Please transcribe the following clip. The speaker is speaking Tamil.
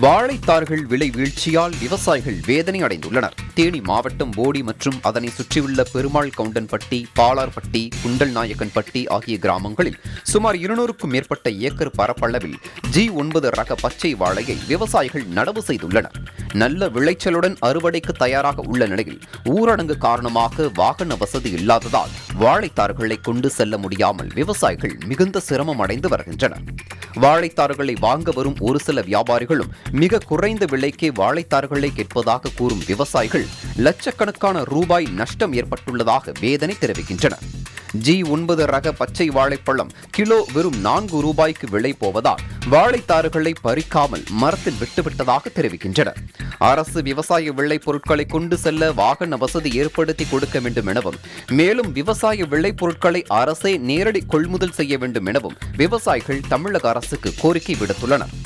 வாழைத்தார்கள் விலை வீழ்ச்சியால் விவசாயிகள் வேதனை அடைந்துள்ளனர் தேனி மாவட்டம் போடி மற்றும் அதனை சுற்றியுள்ள பெருமாள் கவுண்டன்பட்டி பாலார்பட்டி குண்டல் நாயக்கன்பட்டி ஆகிய கிராமங்களில் சுமார் இருநூறுக்கும் மேற்பட்ட ஏக்கர் பரப்பளவில் ஜி ஒன்பது ரக பச்சை வாழையை விவசாயிகள் நடவு செய்துள்ளனர் நல்ல விளைச்சலுடன் அறுவடைக்கு தயாராக உள்ள நிலையில் ஊரடங்கு காரணமாக வாகன வசதி இல்லாததால் வாழைத்தார்களை கொண்டு செல்ல முடியாமல் விவசாயிகள் மிகுந்த சிரமம் அடைந்து வருகின்றனர் வாழைத்தார்களை வாங்க வரும் ஒரு சில வியாபாரிகளும் மிக குறைந்த விலைக்கே வாழைத்தார்களை கேட்பதாக கூறும் விவசாயிகள் லட்சக்கணக்கான ரூபாய் நஷ்டம் ஏற்பட்டுள்ளதாக வேதனை தெரிவிக்கின்றனர் ஜி ஒன்பது ரக பச்சை வாழைப்பழம் கிலோ வெறும் நான்கு ரூபாய்க்கு விலை போவதால் வாழைத்தாறுகளை பறிக்காமல் மரத்தில் விட்டுவிட்டதாக தெரிவிக்கின்றனர் அரசு விவசாய விளைபொருட்களை கொண்டு செல்ல வாகன வசதி ஏற்படுத்தி கொடுக்க வேண்டும் எனவும் மேலும் விவசாய விளைபொருட்களை அரசே நேரடி கொள்முதல் செய்ய வேண்டும் எனவும் விவசாயிகள் தமிழக அரசுக்கு கோரிக்கை விடுத்துள்ளனர்